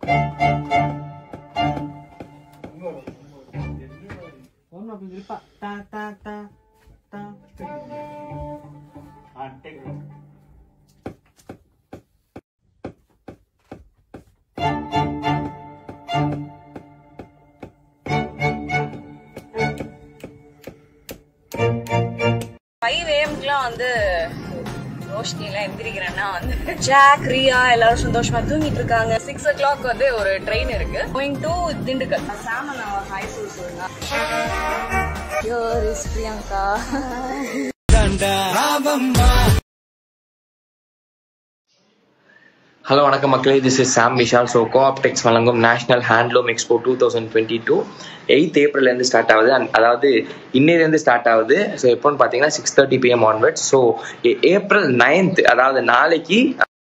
ஒன்றும் அப்படி இருப்பா தா தா தா தா ஃபைவ் ஏஎம்க்குலாம் வந்து ரோஷினிலாம் எந்திரிக்கிறேன்னா வந்து ஜாக் ரியா எல்லாரும் சந்தோஷமா தூங்கிட்டு இருக்காங்க சிக்ஸ் ஓ கிளாக் வந்து ஒரு ட்ரெயின் இருக்கு கோயிங் டு திண்டுக்கல் சாமன் ஹாய் சொல்லி சொல்லுங்க ஹியர் இஸ் பிரியங்கா ஹலோ வணக்கம் மக்களே this is Sam Vishal so Co-optex வழங்கும் national handloom expo two thousand twenty two eighth ஏப்ரல்லேருந்து ஸ்டார்ட் ஆகுது And அதாவது இன்னையிலேருந்து ஸ்டார்ட் ஆகுது ஸோ எப்போன்னு பார்த்தீங்கன்னா six thirty PM onwards so April ninth அதாவது நாளைக்கு